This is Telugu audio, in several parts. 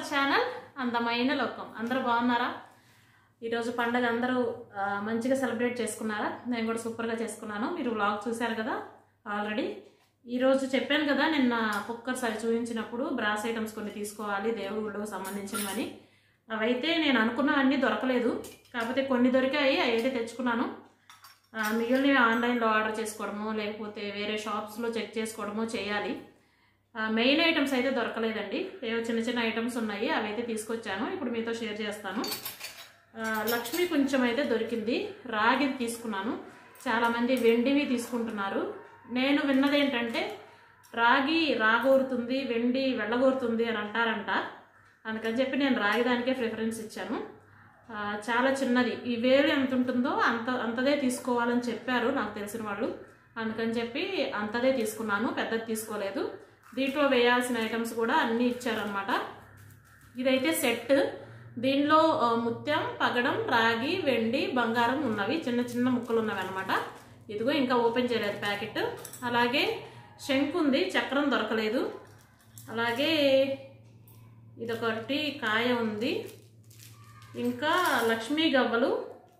ఛానల్ అందమైన లోకం అందరూ బాగున్నారా ఈరోజు పండగ అందరూ ఆ, మంచిగా సెలబ్రేట్ చేసుకున్నారా నేను కూడా సూపర్గా చేసుకున్నాను మీరు వ్లాగ్ చూశారు కదా ఆల్రెడీ ఈరోజు చెప్పాను కదా నిన్న కుక్కర్స్ అవి చూపించినప్పుడు బ్రాస్ ఐటమ్స్ కొన్ని తీసుకోవాలి దేవుళ్ళకు సంబంధించినవని అవైతే నేను అనుకున్న అన్నీ దొరకలేదు కాకపోతే కొన్ని దొరికాయి అవి అయితే తెచ్చుకున్నాను ఆ, మిగిలినవి ఆన్లైన్లో ఆర్డర్ చేసుకోవడము లేకపోతే వేరే షాప్స్లో చెక్ చేసుకోవడము చేయాలి ఆ, మెయిన్ ఐటమ్స్ అయితే దొరకలేదండి ఏవో చిన్న చిన్న ఐటమ్స్ ఉన్నాయి అవి అయితే తీసుకొచ్చాను ఇప్పుడు మీతో షేర్ చేస్తాను ఆ, లక్ష్మి కొంచెం అయితే దొరికింది రాగి తీసుకున్నాను చాలామంది వెండివి తీసుకుంటున్నారు నేను విన్నది ఏంటంటే రాగి రాగోరుతుంది వెండి వెళ్ళగోరుతుంది అని అంటారంట అందుకని చెప్పి నేను రాగి దానికే ప్రిఫరెన్స్ ఇచ్చాను ఆ, చాలా చిన్నది ఈ వేలు ఎంత ఉంటుందో అంత అంతదే తీసుకోవాలని చెప్పారు నాకు తెలిసిన వాళ్ళు అందుకని చెప్పి అంతదే తీసుకున్నాను పెద్దది తీసుకోలేదు దీంట్లో వేయాల్సిన ఐటమ్స్ కూడా అన్నీ ఇచ్చారనమాట ఇదైతే సెట్ దీనిలో ఆ, ముత్యం పగడం రాగి వెండి బంగారం ఉన్నవి చిన్న చిన్న ముక్కలు ఉన్నవి అనమాట ఇదిగో ఇంకా ఓపెన్ చేయలేదు ప్యాకెట్ అలాగే శంకు ఉంది చక్రం దొరకలేదు అలాగే ఇదొకటి కాయ ఉంది ఇంకా లక్ష్మీ గవ్వలు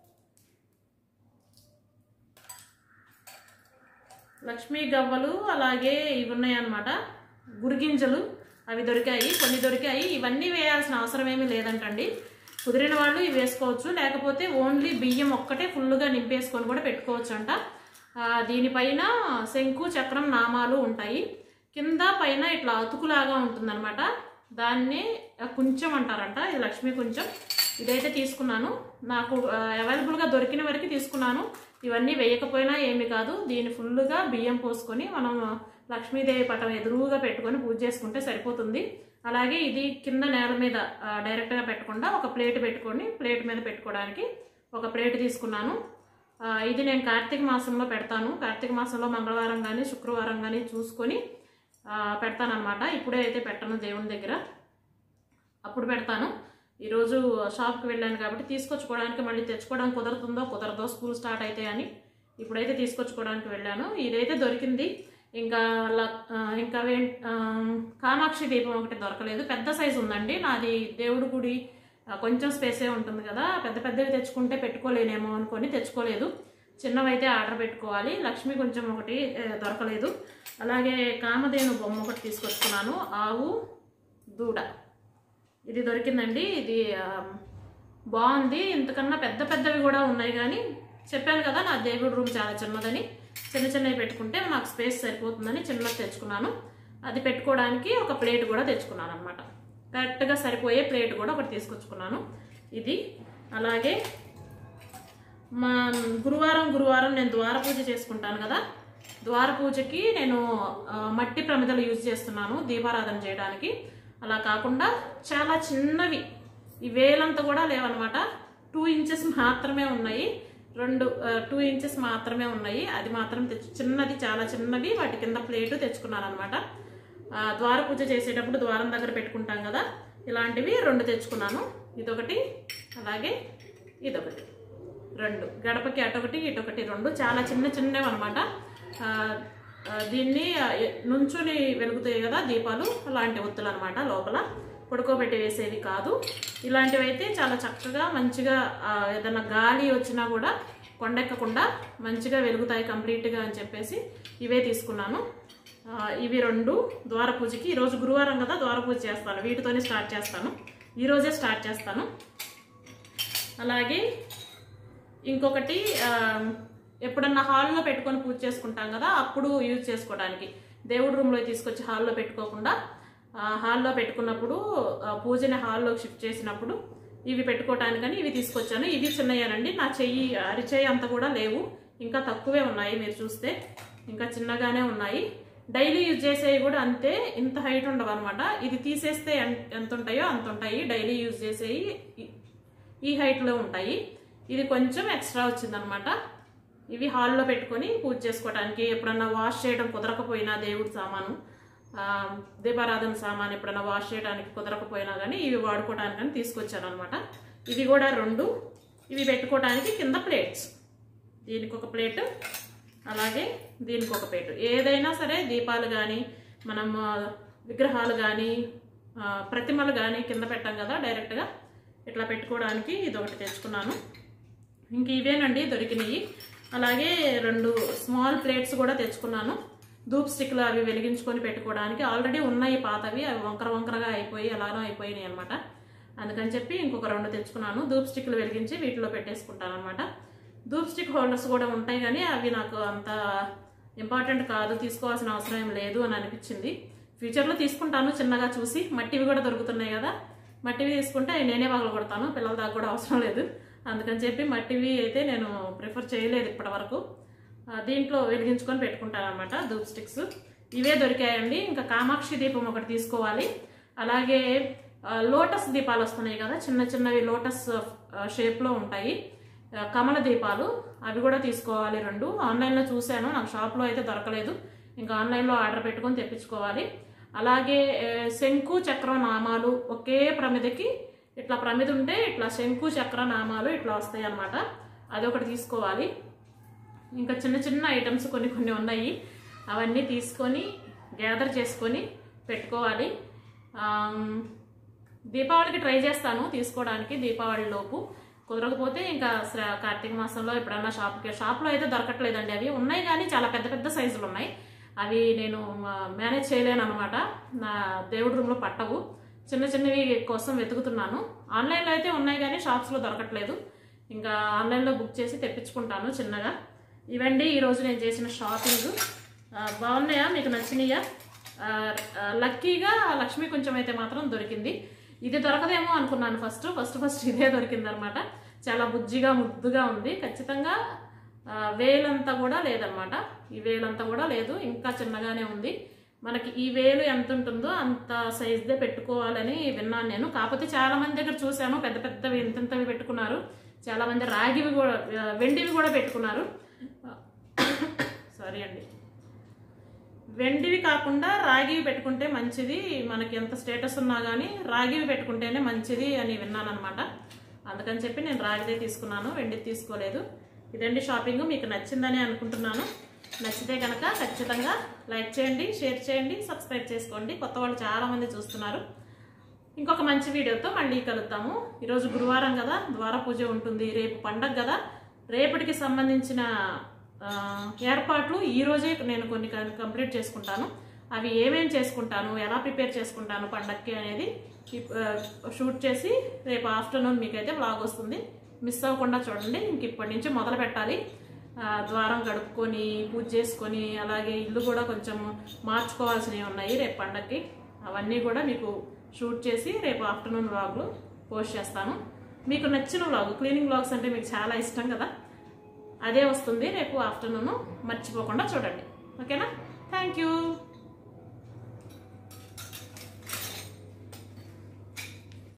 లక్ష్మీ గవ్వలు అలాగే ఇవి ఉన్నాయన్నమాట గురిగింజలు అవి దొరికాయి కొన్ని దొరికాయి ఇవన్నీ వేయాల్సిన అవసరం ఏమీ లేదంటండి కుదిరిన వాళ్ళు ఇవి వేసుకోవచ్చు లేకపోతే ఓన్లీ బియ్యం ఒక్కటే ఫుల్గా నింపేసుకొని కూడా పెట్టుకోవచ్చు అంట ఆ, దీనిపైన శంకు చక్రం నామాలు ఉంటాయి కింద పైన ఇట్లా అతుకులాగా ఉంటుందన్నమాట దాన్ని ఆ, కుంచం అంటారంట ఇది లక్ష్మీ కుంచం ఇదైతే తీసుకున్నాను నాకు ఆ, అవైలబుల్గా దొరికిన వరకు తీసుకున్నాను ఇవన్నీ వేయకపోయినా ఏమి కాదు దీన్ని ఫుల్గా బియ్యం పోసుకొని మనం లక్ష్మీదేవి పటం ఎదురుగా పెట్టుకొని పూజ చేసుకుంటే సరిపోతుంది అలాగే ఇది కింద నేల మీద ఆ, డైరెక్ట్గా పెట్టకుండా ఒక ప్లేట్ పెట్టుకొని ప్లేట్ మీద పెట్టుకోవడానికి ఒక ప్లేట్ తీసుకున్నాను ఆ, ఇది నేను కార్తీక మాసంలో పెడతాను కార్తీక మాసంలో మంగళవారం కానీ శుక్రవారం కానీ చూసుకొని పెడతాను అనమాట ఇప్పుడే అయితే పెట్టను దేవుని దగ్గర అప్పుడు పెడతాను ఈరోజు షాప్కి వెళ్ళాను కాబట్టి తీసుకొచ్చుకోవడానికి మళ్ళీ తెచ్చుకోవడానికి కుదరుతుందో కుదరదో స్కూల్ స్టార్ట్ అయితే అని ఇప్పుడైతే తీసుకొచ్చుకోవడానికి వెళ్ళాను ఇదైతే దొరికింది ఇంకా ల- ఆ, ఇంకా వే- ఆ, కామాక్షి దీపం ఒకటి దొరకలేదు పెద్ద సైజు ఉందండి నాది దేవుడి గుడి ఆ, కొంచెం స్పేసే ఉంటుంది కదా పెద్ద పెద్దవి తెచ్చుకుంటే పెట్టుకోలేనేమో అనుకొని తెచ్చుకోలేదు చిన్నవైతే ఆర్డర్ పెట్టుకోవాలి లక్ష్మి కొంచెం ఒకటి ఆ, దొరకలేదు అలాగే కామధేను బొమ్మ ఒకటి తీసుకొచ్చుకున్నాను ఆవు దూడ ఇది దొరికిందండి ఇది ఆ, బాగుంది ఇంతకన్నా పెద్ద పెద్దవి కూడా ఉన్నాయి కానీ చెప్పాను కదా నా దేవుడి రూమ్ చాలా చిన్నదని చిన్న చిన్నవి పెట్టుకుంటే నాకు స్పేస్ సరిపోతుందని చిన్నది తెచ్చుకున్నాను అది పెట్టుకోవడానికి ఒక ప్లేట్ కూడా తెచ్చుకున్నాను అనమాట కరెక్ట్గా సరిపోయే ప్లేట్ కూడా ఒకటి తీసుకొచ్చుకున్నాను ఇది అలాగే మా గురువారం గురువారం నేను ద్వార పూజ చేసుకుంటాను కదా ద్వార పూజకి నేను ఆ, మట్టి ప్రమిదలు యూజ్ చేస్తున్నాను దీపారాధన చేయడానికి అలా కాకుండా చాలా చిన్నవి ఈ వేలంతా కూడా లేవన్నమాట టూ ఇంచెస్ మాత్రమే ఉన్నాయి రెండు టూ ఇంచెస్ మాత్రమే ఉన్నాయి అది మాత్రం తెచ్చు చిన్నది చాలా చిన్నవి వాటి కింద ప్లేటు తెచ్చుకున్నాను అనమాట ద్వార పూజ చేసేటప్పుడు ద్వారం దగ్గర పెట్టుకుంటాం కదా ఇలాంటివి రెండు తెచ్చుకున్నాను ఇదొకటి అలాగే ఇదొకటి రెండు గడపకి అటొకటి ఇటొకటి రెండు చాలా చిన్న చిన్నవి అనమాట దీన్ని ఆ, ఎ- నుంచుని వెలుగుతాయి కదా దీపాలు అలాంటి ఒత్తులు అనమాట లోపల పడుకోబెట్టి వేసేవి కాదు ఇలాంటివి అయితే చాలా చక్కగా మంచిగా ఆ, ఏదైనా గాలి వచ్చినా కూడా కొండెక్కకుండా మంచిగా వెలుగుతాయి కంప్లీట్గా అని చెప్పేసి ఇవే తీసుకున్నాను ఆ, ఇవి రెండు ద్వార పూజకి ఈరోజు గురువారం కదా ద్వార పూజ చేస్తాను వీటితోనే స్టార్ట్ చేస్తాను ఈరోజే స్టార్ట్ చేస్తాను అలాగే ఇంకొకటి ఆ, ఎప్పుడన్నా హాల్లో పెట్టుకొని పూజ చేసుకుంటాం కదా అప్పుడు యూజ్ చేసుకోవడానికి దేవుడి రూమ్లో తీసుకొచ్చి హాల్లో పెట్టుకోకుండా ఆ, హాల్లో పెట్టుకున్నప్పుడు ఆ, పూజని హాల్లోకి షిఫ్ట్ చేసినప్పుడు ఇవి పెట్టుకోవటానికని ఇవి తీసుకొచ్చాను ఇవి చిన్నయ్యానండి నా చెయ్యి అరిచేయి అంత కూడా లేవు ఇంకా తక్కువే ఉన్నాయి మీరు చూస్తే ఇంకా చిన్నగానే ఉన్నాయి డైలీ యూజ్ చేసేవి కూడా అంతే ఇంత హైట్ ఉండవు అనమాట ఇది తీసేస్తే ఎన్- ఎంత ఉంటాయో అంత ఉంటాయి డైలీ యూజ్ చేసేవి ఈ- ఈ హైట్లో ఉంటాయి ఇది కొంచెం ఎక్స్ట్రా వచ్చిందనమాట ఇవి హాల్లో పెట్టుకొని పూజ చేసుకోవడానికి ఎప్పుడన్నా వాష్ చేయడం కుదరకపోయినా దేవుడి సామాను ఆ, దీపారాధన సామాన్ ఎప్పుడన్నా వాష్ చేయడానికి కుదరకపోయినా కానీ ఇవి వాడుకోవడానికి కానీ తీసుకొచ్చాను అనమాట ఇవి కూడా రెండు ఇవి పెట్టుకోవడానికి కింద ప్లేట్స్ దీనికి ఒక ప్లేట్ అలాగే దీనికి ఒక ప్లేట్ ఏదైనా సరే దీపాలు కానీ మనం ఆ, విగ్రహాలు కానీ ఆ, ప్రతిమలు కానీ కింద పెట్టాం కదా డైరెక్ట్గా ఇట్లా పెట్టుకోవడానికి ఇది ఒకటి తెచ్చుకున్నాను ఇంక ఇవేనండి దొరికినాయి అలాగే రెండు స్మాల్ ప్లేట్స్ కూడా తెచ్చుకున్నాను ధూప్ స్టిక్లు అవి వెలిగించుకొని పెట్టుకోవడానికి ఆల్రెడీ ఉన్నాయి పాతవి అవి వంకర వంకరగా అయిపోయి అలానో అయిపోయినాయి అనమాట అందుకని చెప్పి ఇంకొక రెండు తెచ్చుకున్నాను ధూప్ స్టిక్లు వెలిగించి వీటిలో పెట్టేసుకుంటాను అనమాట ధూప్ స్టిక్ హోల్డర్స్ కూడా ఉంటాయి కానీ అవి నాకు అంత ఇంపార్టెంట్ కాదు తీసుకోవాల్సిన అవసరం ఏం లేదు అని అనిపించింది ఫ్యూచర్లో తీసుకుంటాను చిన్నగా చూసి మట్టివి కూడా దొరుకుతున్నాయి కదా మట్టివి తీసుకుంటే అవి నేనే పగల కొడతాను పిల్లల దాకా కూడా అవసరం లేదు అందుకని చెప్పి మట్టివి అయితే నేను ప్రిఫర్ చేయలేదు ఇప్పటి వరకు ఆ, దీంట్లో వెలిగించుకొని పెట్టుకుంటాను అనమాట ధూప్ స్టిక్స్ ఇవే దొరికాయండి ఇంకా కామాక్షి దీపం ఒకటి తీసుకోవాలి అలాగే ఆ, లోటస్ దీపాలు వస్తున్నాయి కదా చిన్న చిన్నవి లోటస్ ఆ, షేప్లో ఉంటాయి ఆ, కమల దీపాలు అవి కూడా తీసుకోవాలి రెండు ఆన్లైన్లో చూశాను నాకు షాప్లో అయితే దొరకలేదు ఇంకా ఆన్లైన్లో ఆర్డర్ పెట్టుకొని తెప్పించుకోవాలి అలాగే ఏ, శంకు చక్రం నామాలు ఒకే ప్రమిదకి ఇట్లా ప్రమిద ఉంటే ఇట్లా శంకు చక్ర నామాలు ఇట్లా వస్తాయి అనమాట అదొకటి తీసుకోవాలి ఇంకా చిన్న చిన్న ఐటమ్స్ కొన్ని కొన్ని ఉన్నాయి అవన్నీ తీసుకొని గ్యాదర్ చేసుకొని పెట్టుకోవాలి ఆమ్, దీపావళికి ట్రై చేస్తాను తీసుకోవడానికి దీపావళి లోపు కుదరకపోతే ఇంకా శ్రా- కార్తీక మాసంలో ఎప్పుడన్నా షాప్కి షాప్లో అయితే దొరకట్లేదండి అవి ఉన్నాయి కానీ చాలా పెద్ద పెద్ద సైజులు ఉన్నాయి అవి నేను ఆ, మేనేజ్ చేయలేను అనమాట నా దేవుడి రూమ్లో పట్టవు చిన్న చిన్నవి కోసం వెతుకుతున్నాను ఆన్లైన్లో అయితే ఉన్నాయి కానీ షాప్స్లో దొరకట్లేదు ఇంకా ఆన్లైన్లో బుక్ చేసి తెప్పించుకుంటాను చిన్నగా ఇవండి ఈరోజు నేను చేసిన షాపింగ్ ఆ, బాగున్నాయా మీకు నచ్చినాయా ఆ, ఆ, లక్కీగా లక్ష్మి కొంచెం అయితే మాత్రం దొరికింది ఇది దొరకదేమో అనుకున్నాను ఫస్ట్ ఫస్ట్ ఫస్ట్ ఇదే దొరికింది అనమాట చాలా బుజ్జిగా ముద్దుగా ఉంది ఖచ్చితంగా ఆ, వేలంతా కూడా లేదనమాట ఈ వేలంతా కూడా లేదు ఇంకా చిన్నగానే ఉంది మనకి ఈ వేలు ఎంత ఉంటుందో అంత సైజ్దే పెట్టుకోవాలని విన్నాను నేను కాకపోతే చాలా మంది దగ్గర చూశాను పెద్ద పెద్దవి ఇంతంతవి పెట్టుకున్నారు చాలా మంది రాగివి కూడా ఆ, వెండివి కూడా పెట్టుకున్నారు సారీ అండి వెండివి కాకుండా రాగివి పెట్టుకుంటే మంచిది మనకి ఎంత స్టేటస్ ఉన్నా కానీ రాగివి పెట్టుకుంటేనే మంచిది అని విన్నాను అనమాట అందుకని చెప్పి నేను రాగిదే తీసుకున్నాను వెండిది తీసుకోలేదు ఇదండి షాపింగ్ మీకు నచ్చిందని అనుకుంటున్నాను నచ్చితే కనుక ఖచ్చితంగా లైక్ చేయండి షేర్ చేయండి సబ్స్క్రైబ్ చేసుకోండి కొత్త వాళ్ళు చాలామంది చూస్తున్నారు ఇంకొక మంచి వీడియోతో మళ్ళీ కలుద్దాము ఈరోజు గురువారం కదా ద్వార పూజ ఉంటుంది రేపు పండగ కదా రేపటికి సంబంధించిన ఆ, ఏర్పాట్లు ఈ రోజే నేను కొన్ని కం- కంప్లీట్ చేసుకుంటాను అవి ఏమేం చేసుకుంటాను ఎలా ప్రిపేర్ చేసుకుంటాను పండగకి అనేది ఇప్- ఆ, షూట్ చేసి రేపు ఆఫ్టర్నూన్ మీకైతే బ్లాగ్ వస్తుంది మిస్ అవ్వకుండా చూడండి ఇంక ఇప్పటి నుంచి మొదలు పెట్టాలి ఆ, ద్వారం గడుపుకొని పూజ చేసుకొని అలాగే ఇల్లు కూడా కొంచెం మార్చుకోవాల్సినవి ఉన్నాయి రేపు పండగకి అవన్నీ కూడా మీకు షూట్ చేసి రేపు ఆఫ్టర్నూన్ వ్లాగ్లు పోస్ట్ చేస్తాను మీకు నచ్చిన వ్లాగ్ క్లీనింగ్ వ్లాగ్స్ అంటే మీకు చాలా ఇష్టం కదా అదే వస్తుంది రేపు ఆఫ్టర్నూన్ మర్చిపోకుండా చూడండి ఓకేనా థ్యాంక్ యూ